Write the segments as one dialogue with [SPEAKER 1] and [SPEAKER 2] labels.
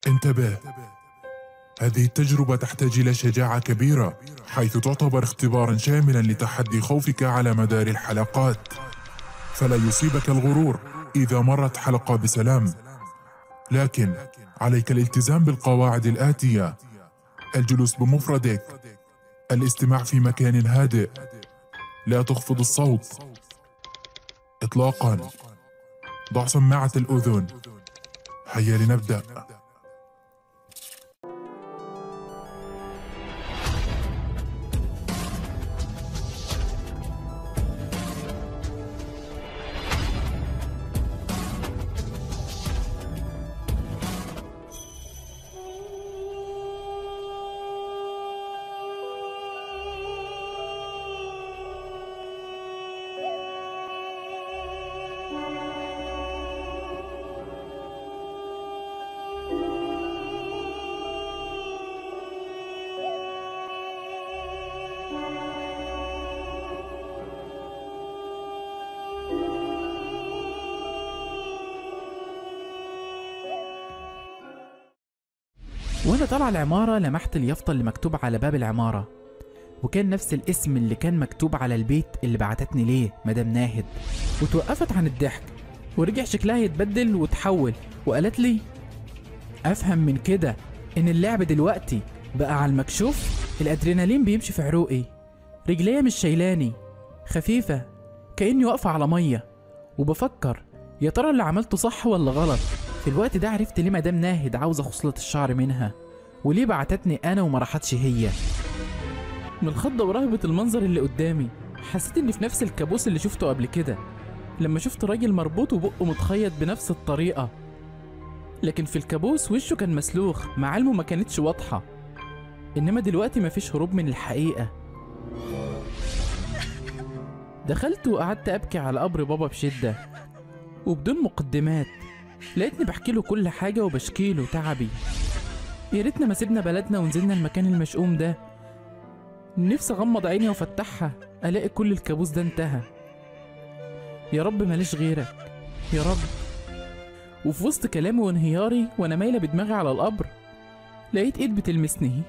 [SPEAKER 1] انتبه هذه التجربة تحتاج إلى شجاعة كبيرة حيث تعتبر اختبارا شاملا لتحدي خوفك على مدار الحلقات فلا يصيبك الغرور إذا مرت حلقة بسلام لكن عليك الالتزام بالقواعد الآتية الجلوس بمفردك الاستماع في مكان هادئ لا تخفض الصوت إطلاقا ضع سماعة الأذن هيا لنبدأ
[SPEAKER 2] وانا طالع العمارة لمحت اليافطة اللي مكتوب على باب العمارة وكان نفس الاسم اللي كان مكتوب على البيت اللي بعتتني ليه مدام ناهد وتوقفت عن الضحك ورجع شكلها يتبدل وتحول وقالت لي افهم من كده ان اللعب دلوقتي بقى على المكشوف الادرينالين بيمشي في عروقي رجليا مش شايلاني خفيفة كأني واقفة على مية وبفكر يا ترى اللي عملته صح ولا غلط في الوقت ده عرفت ليه مدام ناهد عاوزة خصلة الشعر منها وليه بعتتني أنا وما راحتش هي من الخضة ورهبة المنظر اللي قدامي حسيت إني في نفس الكابوس اللي شفته قبل كده لما شفت راجل مربوط وبقه متخيط بنفس الطريقة لكن في الكابوس وشه كان مسلوخ معالمه ما كانتش واضحة إنما دلوقتي مفيش هروب من الحقيقة دخلت وقعدت أبكي على قبر بابا بشدة وبدون مقدمات لقيتني بحكي له كل حاجة وبشكي له تعبي يا ريتنا ما سيبنا بلدنا ونزلنا المكان المشؤوم ده نفسي اغمض عيني وافتحها الاقي كل الكابوس ده انتهى يا رب ماليش غيرك يا رب وفي وسط كلامي وانهياري وانا مايله بدماغي على القبر لقيت ايد بتلمسني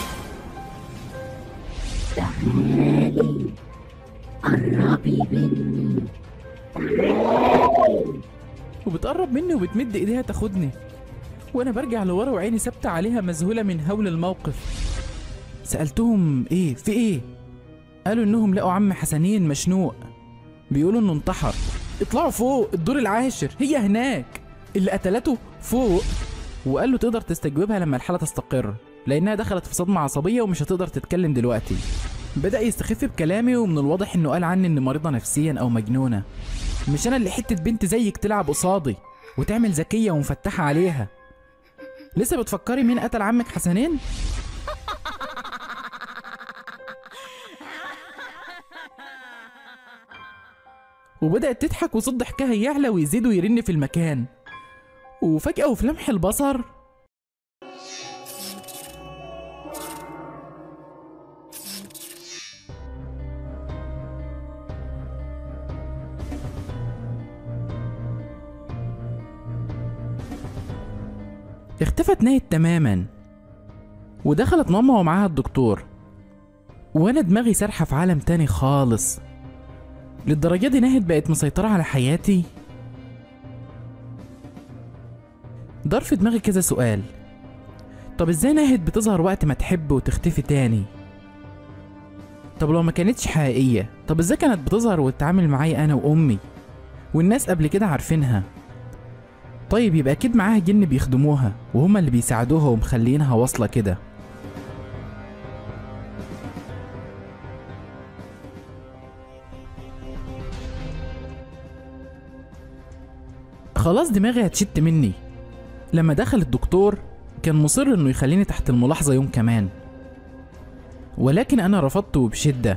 [SPEAKER 3] قربي مني
[SPEAKER 2] وبتقرب مني وبتمد ايديها تاخدني وانا برجع لورا وعيني ثابته عليها مذهوله من هول الموقف سالتهم ايه في ايه قالوا انهم لقوا عم حسنين مشنوق بيقولوا انه انتحر اطلعوا فوق الدور العاشر هي هناك اللي قتلته فوق وقال له تقدر تستجوبها لما الحاله تستقر لانها دخلت في صدمه عصبيه ومش هتقدر تتكلم دلوقتي بدا يستخف بكلامي ومن الواضح انه قال عني اني مريضه نفسيا او مجنونه مش انا اللي حته بنت زيك تلعب قصادي وتعمل ذكيه ومفتحه عليها لسه بتفكري مين قتل عمك حسنين وبدأت تضحك وصوت ضحكها يعلى ويزيد ويرن في المكان وفجأة وفي لمح البصر اختفت ناهد تماما ودخلت ماما ومعاها الدكتور وانا دماغي سارحة في عالم تاني خالص للدرجة دي ناهد بقت مسيطرة على حياتي دار في دماغي كذا سؤال طب ازاي ناهد بتظهر وقت ما تحب وتختفي تاني طب لو ما كانتش حقيقية طب ازاي كانت بتظهر وتتعامل معايا انا وامي والناس قبل كده عارفينها طيب يبقى اكيد معاها جن بيخدموها وهما اللي بيساعدوها ومخلينها واصلة كده خلاص دماغي هتشت مني لما دخل الدكتور كان مصر انه يخليني تحت الملاحظة يوم كمان ولكن انا رفضته بشدة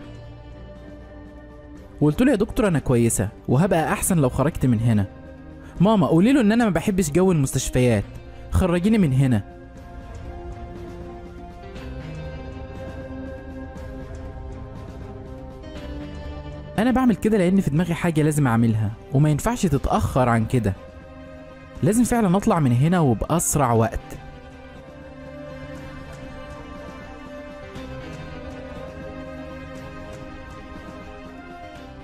[SPEAKER 2] وقلت له يا دكتور انا كويسة وهبقى احسن لو خرجت من هنا ماما قولي له ان انا ما بحبش جو المستشفيات خرجيني من هنا انا بعمل كده لان في دماغي حاجه لازم اعملها وما ينفعش تتاخر عن كده لازم فعلا اطلع من هنا وباسرع وقت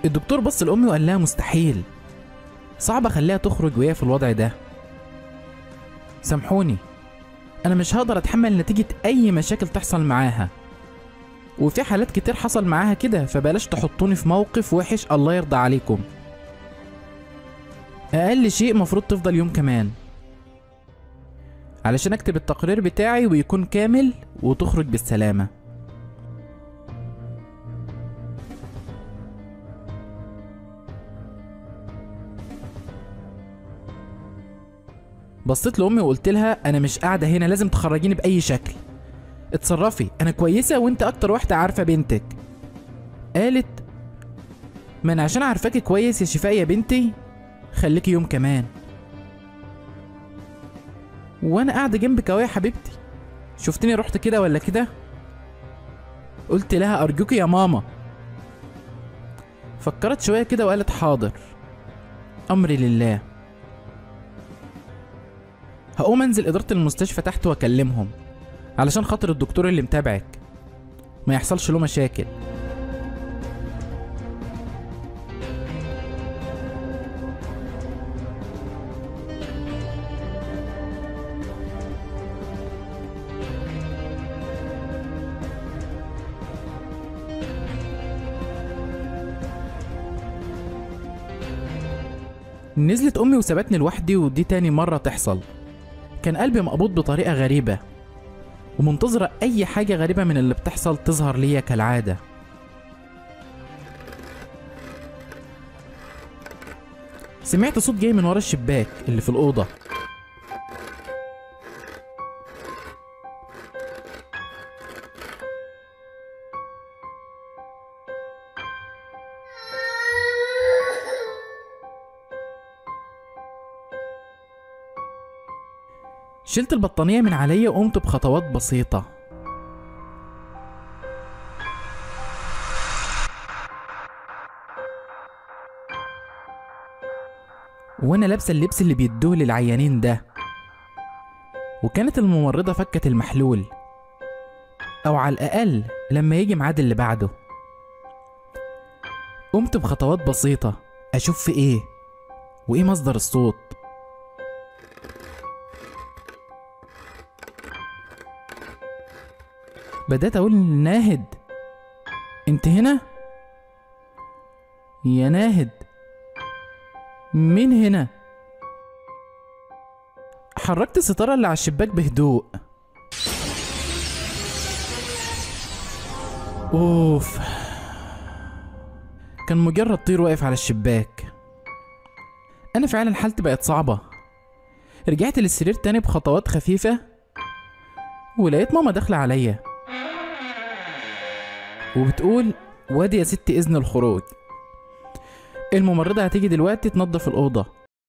[SPEAKER 2] الدكتور بص لأمي وقال لها مستحيل صعب أخليها تخرج وهي في الوضع ده سامحوني أنا مش هقدر أتحمل نتيجة أي مشاكل تحصل معاها وفي حالات كتير حصل معاها كده فبلاش تحطوني في موقف وحش الله يرضى عليكم أقل شيء مفروض تفضل يوم كمان علشان أكتب التقرير بتاعي ويكون كامل وتخرج بالسلامة بصيت لأمي وقلت لها أنا مش قاعدة هنا لازم تخرجيني بأي شكل اتصرفي أنا كويسة وأنت أكتر واحدة عارفة بنتك قالت ما أنا عشان عارفاكي كويس يا شفاء يا بنتي خليكي يوم كمان وأنا قاعدة جنبك أهو يا حبيبتي شفتني رحت كده ولا كده قلت لها أرجوكي يا ماما فكرت شوية كده وقالت حاضر أمري لله هقوم انزل اداره المستشفى تحت واكلمهم علشان خاطر الدكتور اللي متابعك ما يحصلش له مشاكل نزلت امي وسابتني لوحدي ودي تاني مره تحصل كان قلبي مقبوض بطريقة غريبة ومنتظرة أي حاجة غريبة من اللي بتحصل تظهر ليا كالعادة سمعت صوت جاي من ورا الشباك اللي في الأوضة شلت البطانية من عليا وقمت بخطوات بسيطة وانا لابسة اللبس اللي بيدوه للعيانين ده وكانت الممرضة فكت المحلول او على الاقل لما يجي ميعاد اللي بعده قمت بخطوات بسيطة اشوف في ايه وايه مصدر الصوت بدأت أقول ناهد أنت هنا؟ يا ناهد مين هنا؟ حركت الستارة اللي على الشباك بهدوء أوف كان مجرد طير واقف على الشباك أنا فعلا حالتي بقت صعبة رجعت للسرير تاني بخطوات خفيفة ولقيت ماما داخلة عليا وبتقول وادي يا ست إذن الخروج الممرضة هتيجي دلوقتي تنظف الأوضة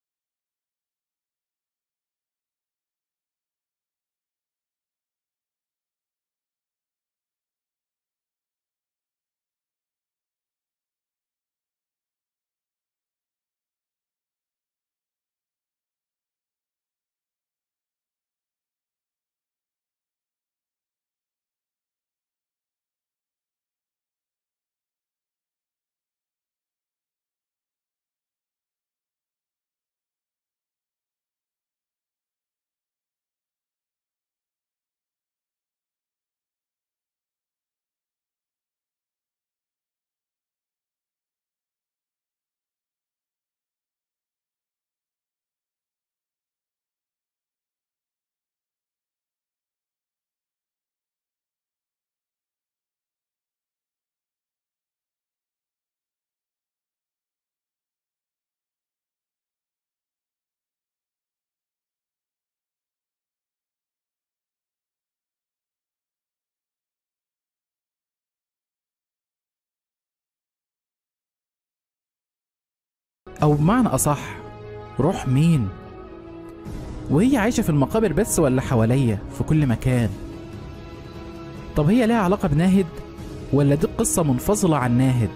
[SPEAKER 2] أو بمعنى أصح روح مين وهي عايشة في المقابر بس ولا حواليا في كل مكان طب هي ليها علاقة بناهد ولا دي قصة منفصلة عن ناهد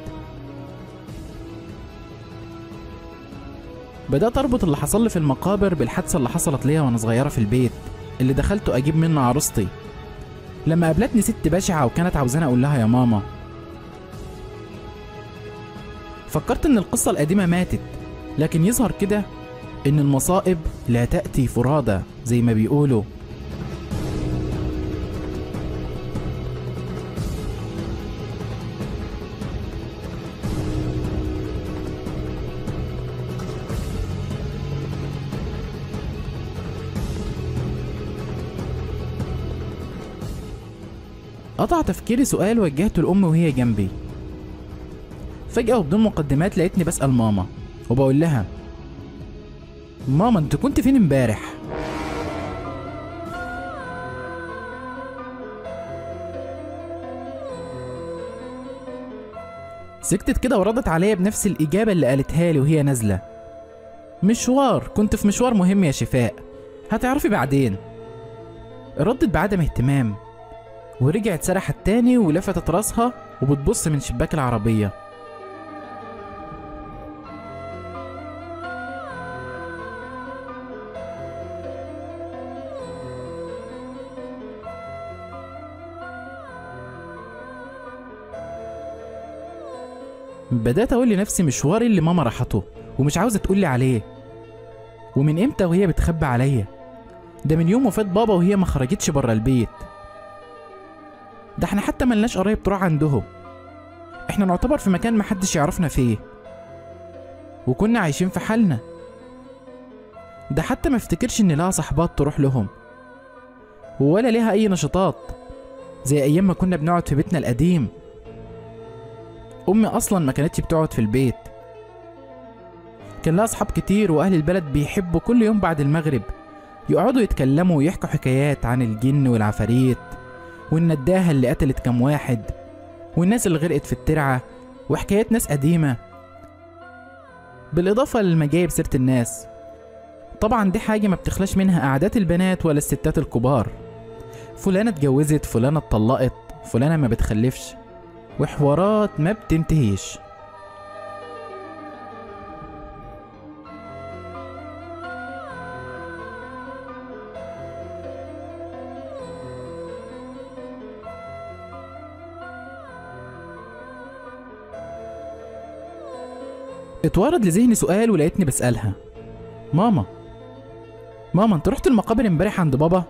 [SPEAKER 2] بدأت أربط اللي حصل لي في المقابر بالحادثة اللي حصلت ليا وأنا صغيرة في البيت اللي دخلته أجيب منه عروستي لما قابلتني ست بشعة وكانت عاوزاني أقول لها يا ماما فكرت ان القصة القديمة ماتت لكن يظهر كده ان المصائب لا تأتي فرادى زي ما بيقولوا قطع تفكيري سؤال وجهته لأمي وهي جنبي فجأة وبدون مقدمات لقيتني بسأل ماما وبقول لها ماما انت كنت فين امبارح سكتت كده وردت عليا بنفس الإجابة اللي قالتها لي وهي نازلة مشوار كنت في مشوار مهم يا شفاء هتعرفي بعدين ردت بعدم اهتمام ورجعت سرحت تاني ولفتت راسها وبتبص من شباك العربية بدأت أقول لنفسي مشواري اللي ماما راحته ومش عاوزة تقولي عليه ومن امتى وهي بتخبي عليا ده من يوم وفاة بابا وهي ما خرجتش بره البيت ده احنا حتى ملناش قرايب تروح عندهم احنا نعتبر في مكان محدش يعرفنا فيه وكنا عايشين في حالنا ده حتى ما افتكرش ان لها صحبات تروح لهم ولا ليها اي نشاطات زي ايام ما كنا بنقعد في بيتنا القديم امي اصلا ما كانتش بتقعد في البيت كان لها اصحاب كتير واهل البلد بيحبوا كل يوم بعد المغرب يقعدوا يتكلموا ويحكوا حكايات عن الجن والعفاريت والنداهة اللي قتلت كام واحد والناس اللي غرقت في الترعة وحكايات ناس قديمة بالإضافة للمجايب سيرة الناس طبعا دي حاجة ما بتخلاش منها قعدات البنات ولا الستات الكبار فلانة اتجوزت فلانة اتطلقت فلانة ما بتخلفش وحوارات ما بتنتهيش اتوارد لذهني سؤال ولقيتني بسألها ماما ماما انت رحت المقابر امبارح عند بابا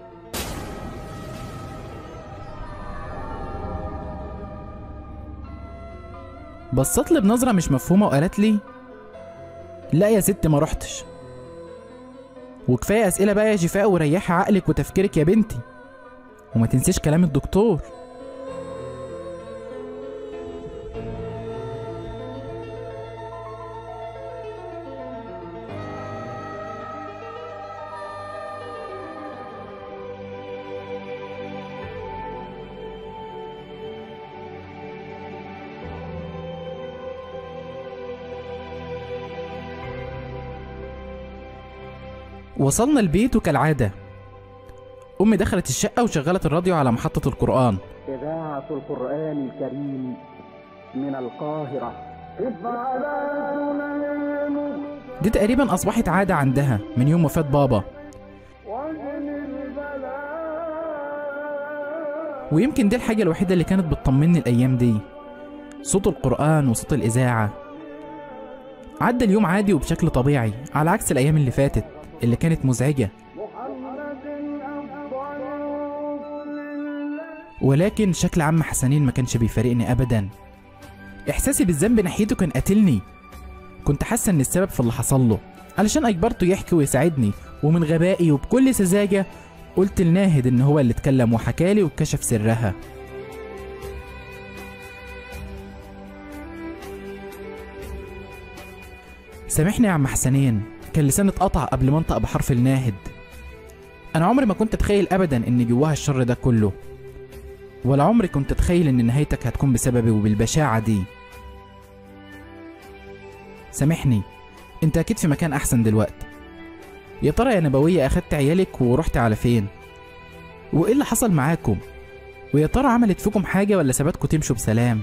[SPEAKER 2] بصت لي بنظرة مش مفهومة وقالت لي لا يا ست ما رحتش وكفاية أسئلة بقى يا شفاء وريحي عقلك وتفكيرك يا بنتي وما تنسيش كلام الدكتور وصلنا البيت وكالعادة أمي دخلت الشقة وشغلت الراديو على محطة القرآن
[SPEAKER 4] إذاعة القرآن الكريم من القاهرة
[SPEAKER 2] دي تقريبا أصبحت عادة عندها من يوم وفاة بابا ويمكن دي الحاجة الوحيدة اللي كانت بتطمني الأيام دي صوت القرآن وصوت الإذاعة عدى اليوم عادي وبشكل طبيعي على عكس الأيام اللي فاتت اللي كانت مزعجة ولكن شكل عم حسنين ما كانش بيفارقني أبدا إحساسي بالذنب ناحيته كان قاتلني كنت حاسة إن السبب في اللي حصل له علشان أجبرته يحكي ويساعدني ومن غبائي وبكل سذاجة قلت لناهد إن هو اللي اتكلم وحكالي وكشف سرها سامحني يا عم حسنين كان لساني اتقطع قبل ما انطق بحرف الناهد انا عمري ما كنت اتخيل ابدا ان جواها الشر ده كله ولا عمري كنت اتخيل ان نهايتك هتكون بسببي وبالبشاعة دي سامحني انت اكيد في مكان احسن دلوقتي يا ترى يا نبوية اخدت عيالك ورحت على فين وايه اللي حصل معاكم ويا ترى عملت فيكم حاجة ولا سابتكم تمشوا بسلام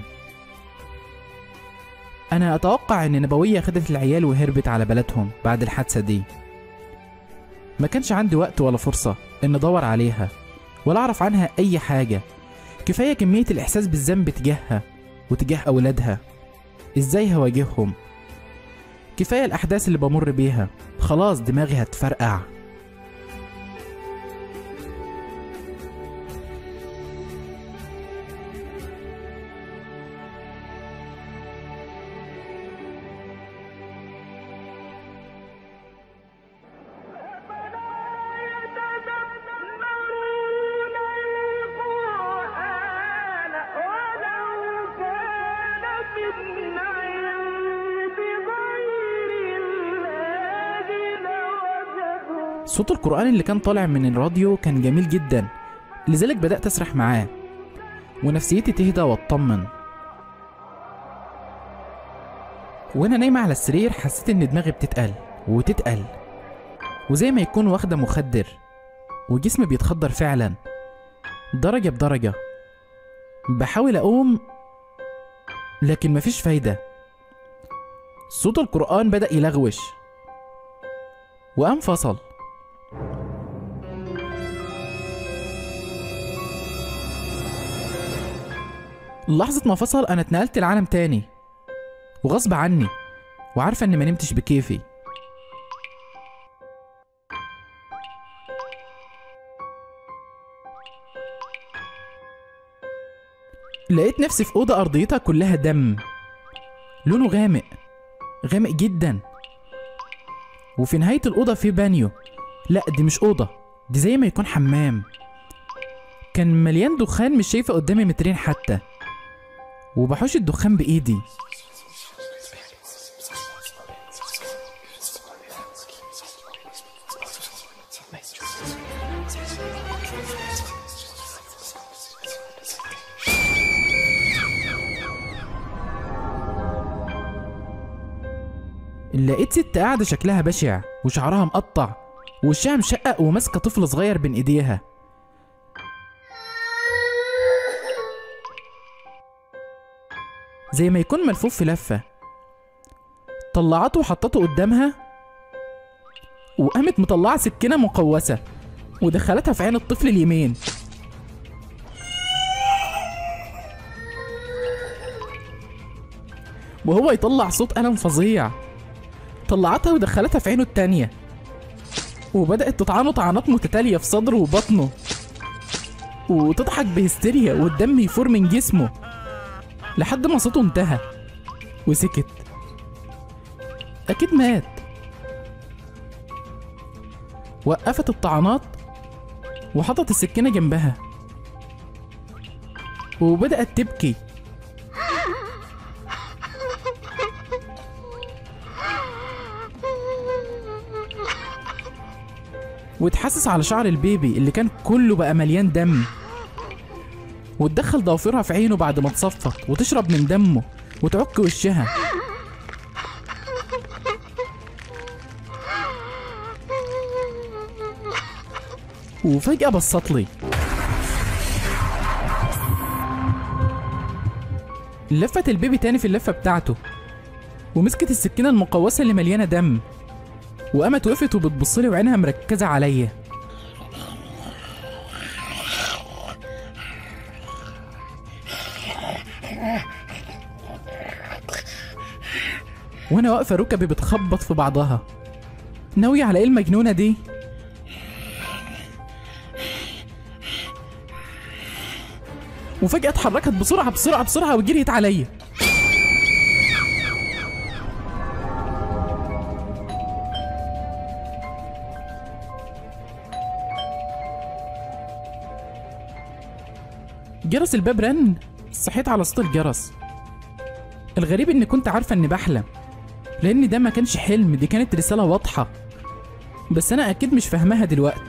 [SPEAKER 2] أنا أتوقع إن نبوية خدت العيال وهربت على بلدهم بعد الحادثة دي ما كانش عندي وقت ولا فرصة إن أدور عليها ولا أعرف عنها أي حاجة كفاية كمية الإحساس بالذنب تجاهها وتجاه أولادها ازاي هواجههم كفاية الأحداث اللي بمر بيها خلاص دماغي هتفرقع صوت القرآن اللي كان طالع من الراديو كان جميل جدا لذلك بدأت أسرح معاه ونفسيتي تهدى واطمن وانا نايمة على السرير حسيت ان دماغي بتتقل وتتقل وزي ما يكون واخدة مخدر وجسمي بيتخدر فعلا درجة بدرجة بحاول أقوم لكن مفيش فايدة صوت القرآن بدأ يلغوش وقام فصل لحظة ما فصل أنا اتنقلت لعالم تاني وغصب عني وعارفة إني ما نمتش بكيفي لقيت نفسي في أوضة أرضيتها كلها دم لونه غامق غامق جدا وفي نهاية الأوضة في بانيو لا دي مش أوضة دي زي ما يكون حمام كان مليان دخان مش شايفة قدامي مترين حتى وبحوش الدخان بإيدي لقيت ست قاعدة شكلها بشع وشعرها مقطع ووشها مشقق وماسكة طفل صغير بين ايديها زي ما يكون ملفوف في لفة طلعته وحطته قدامها وقامت مطلعة سكينة مقوسة ودخلتها في عين الطفل اليمين وهو يطلع صوت ألم فظيع طلعتها ودخلتها في عينه التانية وبدأت تطعنه طعنات متتالية في صدره وبطنه وتضحك بهستيريا والدم يفور من جسمه لحد ما صوته انتهى وسكت أكيد مات وقفت الطعنات وحطت السكينة جنبها وبدأت تبكي وتحسس على شعر البيبي اللي كان كله بقى مليان دم وتدخل ضوافرها في عينه بعد ما تصفط وتشرب من دمه وتعك وشها وفجأة بصت لي لفت البيبي تاني في اللفة بتاعته ومسكت السكينة المقوسة اللي مليانة دم وقامت وقفت وبتبصلي وعينها مركزة عليا وانا واقفة ركبي بتخبط في بعضها ناوية على ايه المجنونة دي؟ وفجأة اتحركت بسرعة بسرعة بسرعة وجريت عليا جرس الباب رن صحيت على صوت الجرس الغريب اني كنت عارفة اني بحلم لان ده ما كانش حلم دي كانت رسالة واضحة بس انا اكيد مش فاهماها دلوقتي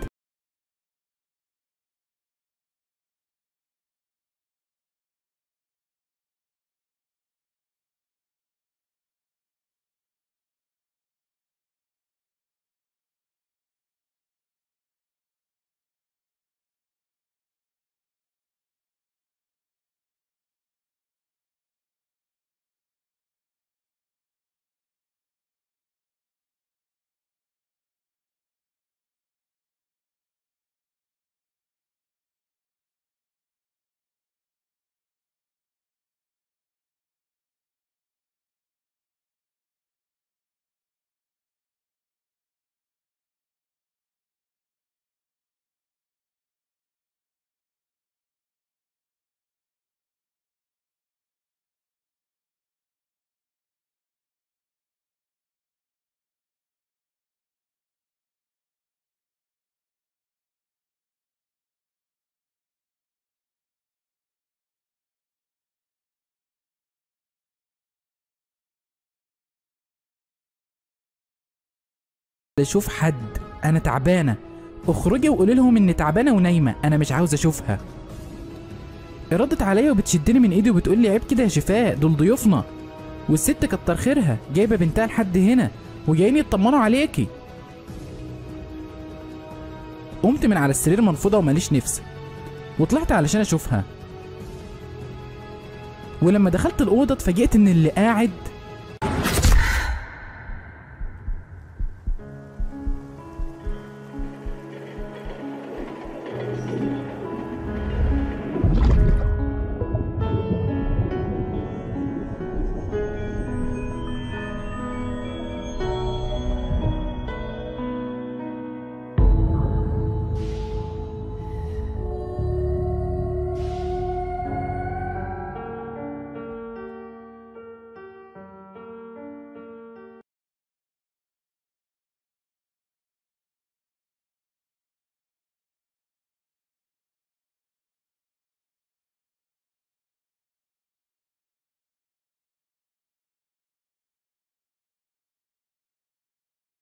[SPEAKER 2] اشوف حد انا تعبانه اخرجي وقولي لهم اني تعبانه ونايمه انا مش عاوز اشوفها ردت عليا وبتشدني من ايدي وبتقول لي عيب كده يا شفاء دول ضيوفنا والست كتر خيرها جايبه بنتها لحد هنا وجايين يطمنوا عليكي قمت من على السرير منفوضه وماليش نفس وطلعت علشان اشوفها ولما دخلت الاوضه اتفاجئت ان اللي قاعد